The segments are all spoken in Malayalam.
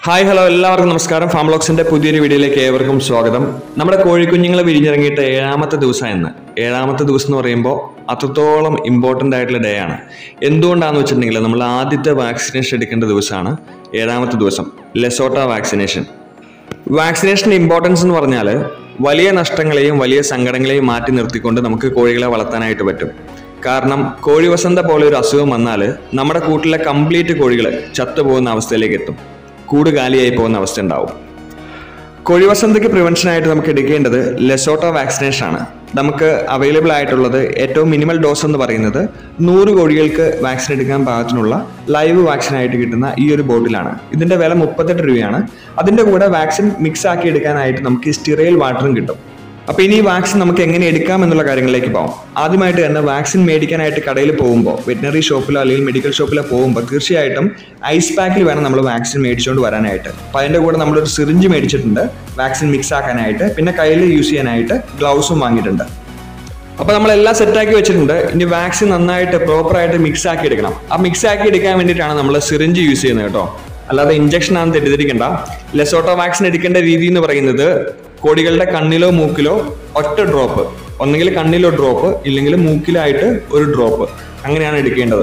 ഹായ് ഹലോ എല്ലാവർക്കും നമസ്കാരം ഫാം ബ്ലോഗ്സിന്റെ പുതിയൊരു വീഡിയോയിലേക്ക് ഏവർക്കും സ്വാഗതം നമ്മുടെ കോഴിക്കുഞ്ഞുങ്ങൾ വിരിഞ്ഞിറങ്ങിയിട്ട് ഏഴാമത്തെ ദിവസം ഇന്ന് ഏഴാമത്തെ ദിവസം എന്ന് പറയുമ്പോൾ അത്രത്തോളം ഇമ്പോർട്ടൻ്റ് ആയിട്ടുള്ള ഡേ ആണ് എന്തുകൊണ്ടാണെന്ന് വെച്ചിട്ടുണ്ടെങ്കിൽ നമ്മൾ ആദ്യത്തെ വാക്സിനേഷൻ എടുക്കേണ്ട ദിവസമാണ് ഏഴാമത്തെ ദിവസം ലെസോട്ട വാക്സിനേഷൻ വാക്സിനേഷൻ്റെ ഇമ്പോർട്ടൻസ് എന്ന് പറഞ്ഞാൽ വലിയ നഷ്ടങ്ങളെയും വലിയ സങ്കടങ്ങളെയും മാറ്റി നിർത്തിക്കൊണ്ട് നമുക്ക് കോഴികളെ വളർത്താനായിട്ട് പറ്റും കാരണം കോഴി വസന്ത പോലെ ഒരു അസുഖം വന്നാൽ നമ്മുടെ കൂട്ടിലെ കംപ്ലീറ്റ് കോഴികൾ ചത്തുപോകുന്ന അവസ്ഥയിലേക്ക് എത്തും കൂട് കാലിയായി പോകുന്ന അവസ്ഥ ഉണ്ടാവും കോഴി വസന്തയ്ക്ക് പ്രിവെൻഷനായിട്ട് നമുക്ക് എടുക്കേണ്ടത് ലെസോട്ടോ വാക്സിനേഷൻ ആണ് നമുക്ക് അവൈലബിൾ ആയിട്ടുള്ളത് ഏറ്റവും മിനിമൽ ഡോസ് എന്ന് പറയുന്നത് നൂറ് കോഴികൾക്ക് വാക്സിൻ എടുക്കാൻ പാകത്തിനുള്ള ലൈവ് വാക്സിൻ ആയിട്ട് കിട്ടുന്ന ഈ ഒരു ബോട്ടിലാണ് ഇതിന്റെ വില മുപ്പത്തെട്ട് രൂപയാണ് അതിന്റെ കൂടെ വാക്സിൻ മിക്സ് ആക്കി എടുക്കാനായിട്ട് നമുക്ക് സ്റ്റിറയിൽ വാട്ടറും കിട്ടും അപ്പൊ ഇനി ഈ വാക്സിൻ നമുക്ക് എങ്ങനെ എടുക്കാം എന്നുള്ള കാര്യങ്ങളിലേക്ക് പോകാം ആദ്യമായിട്ട് തന്നെ വാക്സിൻ മേടിക്കാനായിട്ട് കടയിൽ പോകുമ്പോൾ വെറ്റിനറി ഷോപ്പിലോ അല്ലെങ്കിൽ മെഡിക്കൽ ഷോപ്പിലോ പോകുമ്പോൾ തീർച്ചയായിട്ടും ഐസ് പാക്കിൽ വേണം നമ്മൾ വാക്സിൻ മേടിച്ചുകൊണ്ട് വരാനായിട്ട് അപ്പൊ അതിന്റെ കൂടെ നമ്മളൊരു സിറിഞ്ച് മേടിച്ചിട്ടുണ്ട് വാക്സിൻ മിക്സ് ആക്കാനായിട്ട് പിന്നെ കയ്യിൽ യൂസ് ചെയ്യാനായിട്ട് ഗ്ലൗസും വാങ്ങിയിട്ടുണ്ട് അപ്പൊ നമ്മൾ എല്ലാം സെറ്റാക്കി വെച്ചിട്ടുണ്ട് ഇനി വാക്സിൻ നന്നായിട്ട് പ്രോപ്പർ ആയിട്ട് മിക്സ് ആക്കി എടുക്കണം ആ മിക്സ് ആക്കി എടുക്കാൻ വേണ്ടിയിട്ടാണ് നമ്മൾ സിറിഞ്ച് യൂസ് ചെയ്യുന്നത് കേട്ടോ അല്ലാതെ ഇഞ്ചക്ഷൻ ആണെന്ന് തെറ്റിദ്ധരിക്കണ്ട ലെസോട്ടോ വാക്സിൻ എടുക്കേണ്ട രീതി എന്ന് പറയുന്നത് കോടികളുടെ കണ്ണിലോ മൂക്കിലോ ഒറ്റ ഡ്രോപ്പ് ഒന്നെങ്കിൽ കണ്ണിലോ ഡ്രോപ്പ് ഇല്ലെങ്കിൽ മൂക്കിലായിട്ട് ഒരു ഡ്രോപ്പ് അങ്ങനെയാണ് എടുക്കേണ്ടത്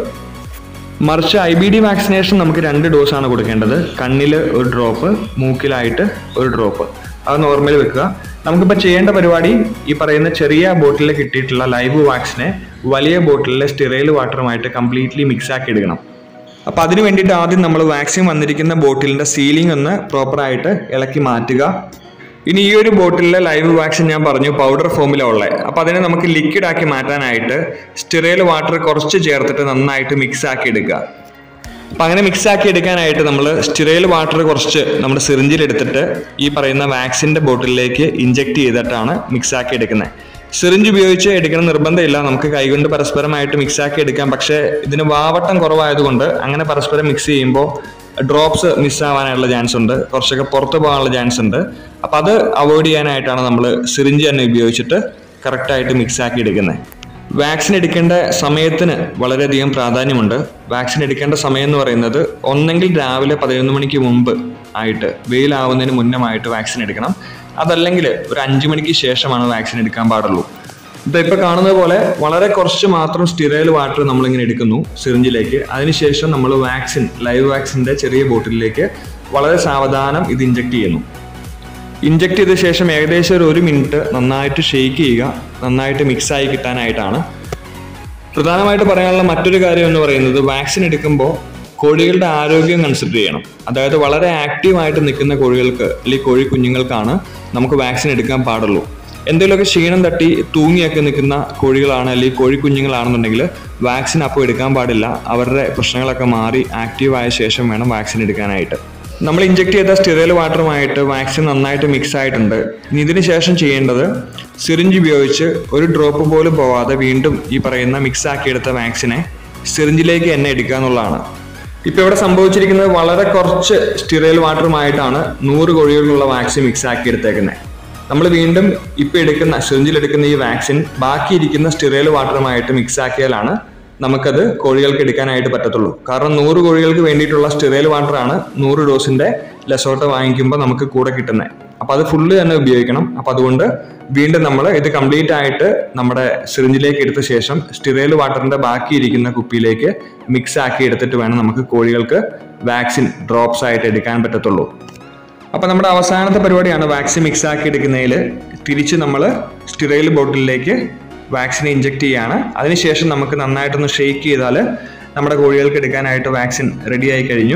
മറിച്ച് ഐ ബി ഡി വാക്സിനേഷൻ നമുക്ക് രണ്ട് ഡോസാണ് കൊടുക്കേണ്ടത് കണ്ണിൽ ഒരു ഡ്രോപ്പ് മൂക്കിലായിട്ട് ഒരു ഡ്രോപ്പ് അത് നോർമൽ വെക്കുക നമുക്കിപ്പോൾ ചെയ്യേണ്ട പരിപാടി ഈ പറയുന്ന ചെറിയ ബോട്ടിലിൽ കിട്ടിയിട്ടുള്ള ലൈവ് വാക്സിനെ വലിയ ബോട്ടിലിലെ സ്റ്റിറൈൽ വാട്ടറുമായിട്ട് കംപ്ലീറ്റ്ലി മിക്സ് ആക്കി എടുക്കണം അപ്പോൾ അതിന് വേണ്ടിയിട്ട് ആദ്യം നമ്മൾ വാക്സിൻ വന്നിരിക്കുന്ന ബോട്ടിലിൻ്റെ സീലിംഗ് ഒന്ന് പ്രോപ്പറായിട്ട് ഇളക്കി മാറ്റുക ഇനി ഈ ഒരു ബോട്ടിലെ ലൈവ് വാക്സിൻ ഞാൻ പറഞ്ഞു പൗഡർ ഫോമിലാണ് ഉള്ളത് അപ്പോൾ അതിനെ നമുക്ക് ലിക്വിഡ് ആക്കി മാറ്റാനായിട്ട് സ്റ്റിറയിൽ വാട്ടർ കുറച്ച് ചേർത്തിട്ട് നന്നായിട്ട് മിക്സ് ആക്കി എടുക്കുക അപ്പം അങ്ങനെ മിക്സ് ആക്കി എടുക്കാനായിട്ട് നമ്മൾ സ്റ്റിറയിൽ വാട്ടർ കുറച്ച് നമ്മുടെ സിറിഞ്ചിൽ എടുത്തിട്ട് ഈ പറയുന്ന വാക്സിൻ്റെ ബോട്ടിലേക്ക് ഇഞ്ചെക്ട് ചെയ്തിട്ടാണ് മിക്സ് ആക്കി എടുക്കുന്നത് സിറിഞ്ച് ഉപയോഗിച്ച് എടുക്കണം നിർബന്ധമില്ല നമുക്ക് കൈകൊണ്ട് പരസ്പരമായിട്ട് മിക്സ് ആക്കി എടുക്കാം പക്ഷേ ഇതിന് വാവട്ടം കുറവായതുകൊണ്ട് അങ്ങനെ പരസ്പരം മിക്സ് ചെയ്യുമ്പോൾ ഡ്രോപ്സ് മിസ്സാവാനുള്ള ചാൻസ് ഉണ്ട് കുറച്ചൊക്കെ പുറത്ത് പോകാനുള്ള ചാൻസ് ഉണ്ട് അപ്പം അത് അവോയ്ഡ് ചെയ്യാനായിട്ടാണ് നമ്മൾ സിറിഞ്ച് തന്നെ ഉപയോഗിച്ചിട്ട് കറക്റ്റായിട്ട് മിക്സ് ആക്കി എടുക്കുന്നത് വാക്സിൻ എടുക്കേണ്ട സമയത്തിന് വളരെയധികം പ്രാധാന്യമുണ്ട് വാക്സിൻ എടുക്കേണ്ട സമയം എന്ന് പറയുന്നത് ഒന്നെങ്കിൽ രാവിലെ പതിനൊന്ന് മണിക്ക് മുമ്പ് ആയിട്ട് വെയിലാവുന്നതിന് മുന്നമായിട്ട് വാക്സിൻ എടുക്കണം അതല്ലെങ്കിൽ ഒരു അഞ്ച് മണിക്ക് ശേഷമാണ് വാക്സിൻ എടുക്കാൻ പാടുള്ളൂ ഇത് ഇപ്പൊ കാണുന്നത് പോലെ വളരെ കുറച്ച് മാത്രം സ്റ്റിറൈൽ വാട്ടർ നമ്മളിങ്ങനെ എടുക്കുന്നു സിറിഞ്ചിലേക്ക് അതിനുശേഷം നമ്മൾ വാക്സിൻ ലൈവ് വാക്സിന്റെ ചെറിയ ബോട്ടിലേക്ക് വളരെ സാവധാനം ഇത് ഇഞ്ചെക്ട് ചെയ്യുന്നു ഇഞ്ചെക്ട് ചെയ്ത ശേഷം ഏകദേശം ഒരു ഒരു മിനിറ്റ് നന്നായിട്ട് ഷെയ്ക്ക് ചെയ്യുക നന്നായിട്ട് മിക്സ് ആയി കിട്ടാനായിട്ടാണ് പ്രധാനമായിട്ട് പറയാനുള്ള മറ്റൊരു കാര്യം എന്ന് പറയുന്നത് വാക്സിൻ എടുക്കുമ്പോൾ കോഴികളുടെ ആരോഗ്യം കൺസിഡർ ചെയ്യണം അതായത് വളരെ ആക്റ്റീവായിട്ട് നിൽക്കുന്ന കോഴികൾക്ക് അല്ലെങ്കിൽ കോഴി കുഞ്ഞുങ്ങൾക്കാണ് നമുക്ക് വാക്സിൻ എടുക്കാൻ പാടുള്ളൂ എന്തെങ്കിലുമൊക്കെ ക്ഷീണം തട്ടി തൂങ്ങിയൊക്കെ നിൽക്കുന്ന കോഴികളാണ് അല്ലെങ്കിൽ കോഴി കുഞ്ഞുങ്ങളാണെന്നുണ്ടെങ്കിൽ വാക്സിൻ അപ്പോൾ എടുക്കാൻ പാടില്ല അവരുടെ പ്രശ്നങ്ങളൊക്കെ മാറി ആക്റ്റീവായ ശേഷം വേണം വാക്സിൻ എടുക്കാനായിട്ട് നമ്മൾ ഇഞ്ചെക്ട് ചെയ്ത സ്റ്റിറൈൽ വാട്ടറുമായിട്ട് വാക്സിൻ നന്നായിട്ട് മിക്സ് ആയിട്ടുണ്ട് ഇനി ഇതിന് ശേഷം ചെയ്യേണ്ടത് സിറിഞ്ച് ഉപയോഗിച്ച് ഒരു ഡ്രോപ്പ് പോലും പോവാതെ വീണ്ടും ഈ പറയുന്ന മിക്സ് ആക്കിയെടുത്ത വാക്സിനെ സിറിഞ്ചിലേക്ക് തന്നെ എടുക്കുക എന്നുള്ളതാണ് ഇപ്പൊ ഇവിടെ സംഭവിച്ചിരിക്കുന്നത് വളരെ കുറച്ച് സ്റ്റിറൈൽ വാട്ടറുമായിട്ടാണ് നൂറ് കോഴികൾക്കുള്ള വാക്സിൻ മിക്സ് ആക്കി എടുത്തേക്കുന്നത് നമ്മൾ വീണ്ടും ഇപ്പൊ എടുക്കുന്ന സിറിഞ്ചിൽ എടുക്കുന്ന ഈ വാക്സിൻ ബാക്കിയിരിക്കുന്ന സ്റ്റിറൈൽ വാട്ടറുമായിട്ട് മിക്സ് ആക്കിയാലാണ് നമുക്കത് കോഴികൾക്ക് എടുക്കാനായിട്ട് പറ്റത്തുള്ളൂ കാരണം നൂറ് കോഴികൾക്ക് വേണ്ടിയിട്ടുള്ള സ്റ്റിറൈൽ വാട്ടറാണ് നൂറ് ഡോസിന്റെ ലെസോട്ടോ വാങ്ങിക്കുമ്പോൾ നമുക്ക് കൂടെ കിട്ടുന്നത് അപ്പൊ അത് ഫുള്ള് തന്നെ ഉപയോഗിക്കണം അപ്പൊ അതുകൊണ്ട് വീണ്ടും നമ്മൾ ഇത് കംപ്ലീറ്റ് ആയിട്ട് നമ്മുടെ സിറിഞ്ചിലേക്ക് എടുത്ത ശേഷം സ്റ്റിറൈൽ വാട്ടറിന്റെ ബാക്കിയിരിക്കുന്ന കുപ്പിയിലേക്ക് മിക്സ് ആക്കി എടുത്തിട്ട് വേണം നമുക്ക് കോഴികൾക്ക് വാക്സിൻ ഡ്രോപ്സ് ആയിട്ട് എടുക്കാൻ പറ്റത്തുള്ളൂ അപ്പൊ നമ്മുടെ അവസാനത്തെ പരിപാടിയാണ് വാക്സിൻ മിക്സ് ആക്കി എടുക്കുന്നതിൽ തിരിച്ച് നമ്മൾ സ്റ്റിറൈൽ ബോട്ടിലേക്ക് വാക്സിൻ ഇഞ്ചെക്ട് ചെയ്യാണ് അതിനുശേഷം നമുക്ക് നന്നായിട്ടൊന്ന് ഷെയ്ക്ക് ചെയ്താൽ നമ്മുടെ കോഴികൾക്ക് എടുക്കാനായിട്ട് വാക്സിൻ റെഡി ആയി കഴിഞ്ഞു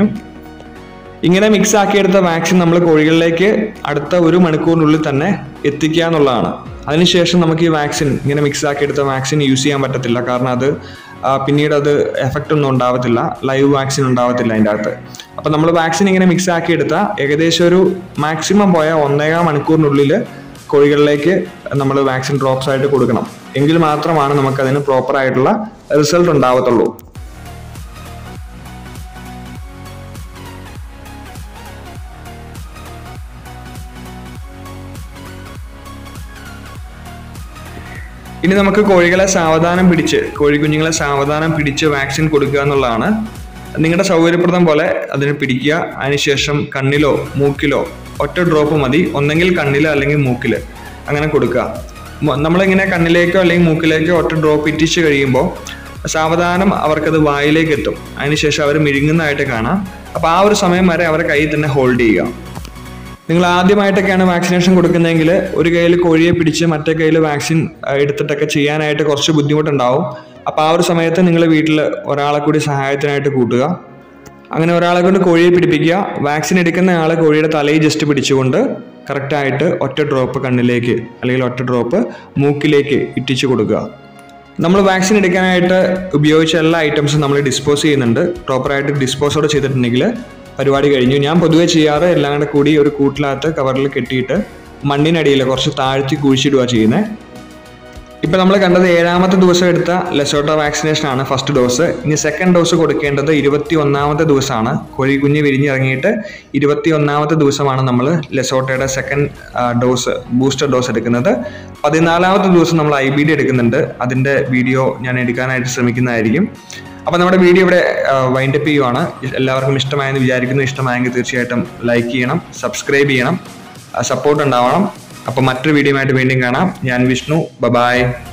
ഇങ്ങനെ മിക്സ് ആക്കിയെടുത്ത വാക്സിൻ നമ്മൾ കോഴികളിലേക്ക് അടുത്ത ഒരു മണിക്കൂറിനുള്ളിൽ തന്നെ എത്തിക്കുക എന്നുള്ളതാണ് അതിനുശേഷം നമുക്ക് ഈ വാക്സിൻ ഇങ്ങനെ മിക്സ് ആക്കിയെടുത്ത വാക്സിൻ യൂസ് ചെയ്യാൻ പറ്റത്തില്ല കാരണം അത് ആ, പിന്നീട് അത് എഫക്റ്റ് ഒന്നും ഉണ്ടാവത്തില്ല ലൈവ് വാക്സിൻ ഉണ്ടാവത്തില്ല അതിൻ്റെ അകത്ത് അപ്പം നമ്മൾ വാക്സിൻ ഇങ്ങനെ മിക്സ് ആക്കിയെടുത്ത ഏകദേശം ഒരു മാക്സിമം പോയ ഒന്നേകാൽ മണിക്കൂറിനുള്ളിൽ കോഴികളിലേക്ക് നമ്മൾ വാക്സിൻ ഡ്രോപ്സ് ആയിട്ട് കൊടുക്കണം എങ്കിൽ മാത്രമാണ് നമുക്ക് അതിന് പ്രോപ്പർ ആയിട്ടുള്ള റിസൾട്ട് ഉണ്ടാവത്തുള്ളൂ ഇനി നമുക്ക് കോഴികളെ സാവധാനം പിടിച്ച് കോഴിക്കുഞ്ഞുങ്ങളെ സാവധാനം പിടിച്ച് വാക്സിൻ കൊടുക്കുക എന്നുള്ളതാണ് നിങ്ങളുടെ സൗകര്യപ്രദം പോലെ അതിനെ പിടിക്കുക അതിനുശേഷം കണ്ണിലോ മൂക്കിലോ ഒറ്റ ഡ്രോപ്പ് മതി ഒന്നെങ്കിൽ കണ്ണിലോ അല്ലെങ്കിൽ മൂക്കിൽ അങ്ങനെ കൊടുക്കുക മ- നമ്മളിങ്ങനെ കണ്ണിലേക്കോ അല്ലെങ്കിൽ മൂക്കിലേക്കോ ഒറ്റ ഡ്രോപ്പ് ഇറ്റിച്ച് കഴിയുമ്പോൾ സാവധാനം അവർക്കത് വായിലേക്ക് എത്തും അതിനുശേഷം അവർ മിഴുങ്ങുന്നതായിട്ട് കാണാം അപ്പോൾ ആ ഒരു സമയം വരെ അവരെ കയ്യിൽ തന്നെ ഹോൾഡ് ചെയ്യുക നിങ്ങൾ ആദ്യമായിട്ടൊക്കെയാണ് വാക്സിനേഷൻ കൊടുക്കുന്നതെങ്കിൽ ഒരു കയ്യിൽ കോഴിയെ പിടിച്ച് മറ്റേ കയ്യിൽ വാക്സിൻ ആ, എടുത്തിട്ടൊക്കെ ചെയ്യാനായിട്ട് കുറച്ച് ബുദ്ധിമുട്ടുണ്ടാവും അപ്പോൾ ആ ഒരു സമയത്ത് നിങ്ങൾ വീട്ടിൽ ഒരാളെ കൂടി സഹായത്തിനായിട്ട് കൂട്ടുക അങ്ങനെ ഒരാളെ കൊണ്ട് കോഴിയെ പിടിപ്പിക്കുക വാക്സിൻ എടുക്കുന്ന ആൾ കോഴിയുടെ തലയിൽ ജസ്റ്റ് പിടിച്ചുകൊണ്ട് കറക്റ്റായിട്ട് ഒറ്റ ഡ്രോപ്പ് കണ്ണിലേക്ക് അല്ലെങ്കിൽ ഒറ്റ ഡ്രോപ്പ് മൂക്കിലേക്ക് ഇറ്റിച്ചു കൊടുക്കുക നമ്മൾ വാക്സിൻ എടുക്കാനായിട്ട് ഉപയോഗിച്ച എല്ലാ ഐറ്റംസും നമ്മൾ ഡിസ്പോസ് ചെയ്യുന്നുണ്ട് പ്രോപ്പറായിട്ട് ഡിസ്പോസോടെ ചെയ്തിട്ടുണ്ടെങ്കിൽ പരിപാടി കഴിഞ്ഞു ഞാൻ പൊതുവെ ചെയ്യാറ് എല്ലാം കൂടെ കൂടി ഒരു കൂട്ടിനകത്ത് കവറിൽ കെട്ടിയിട്ട് മണ്ണിനടിയിൽ കുറച്ച് താഴ്ത്തി കുഴിച്ചിടുക ചെയ്യുന്നത് ഇപ്പം നമ്മൾ കണ്ടത് ഏഴാമത്തെ ദിവസം എടുത്ത ലെസോട്ട വാക്സിനേഷൻ ആണ് ഫസ്റ്റ് ഡോസ് ഇനി സെക്കൻഡ് ഡോസ് കൊടുക്കേണ്ടത് ഇരുപത്തി ഒന്നാമത്തെ ദിവസമാണ് കോഴിക്കുഞ്ഞ് വിരിഞ്ഞിറങ്ങിയിട്ട് ഇരുപത്തി ഒന്നാമത്തെ ദിവസമാണ് നമ്മൾ ലെസോട്ടയുടെ സെക്കൻഡ് ഡോസ് ബൂസ്റ്റർ ഡോസ് എടുക്കുന്നത് പതിനാലാമത്തെ ദിവസം നമ്മൾ ഐ ബി ഡി എടുക്കുന്നുണ്ട് അതിൻ്റെ വീഡിയോ ഞാൻ എടുക്കാനായിട്ട് ശ്രമിക്കുന്നതായിരിക്കും അപ്പോൾ നമ്മുടെ വീഡിയോ ഇവിടെ വൈൻഡപ്പ് ചെയ്യുവാണ് എല്ലാവർക്കും ഇഷ്ടമായെന്ന് വിചാരിക്കുന്നു ഇഷ്ടമായെങ്കിൽ തീർച്ചയായിട്ടും ലൈക്ക് ചെയ്യണം സബ്സ്ക്രൈബ് ചെയ്യണം സപ്പോർട്ട് ഉണ്ടാവണം അപ്പോൾ മറ്റൊരു വീഡിയോ ആയിട്ട് വീണ്ടും കാണാം ഞാൻ വിഷ്ണു ബബായ്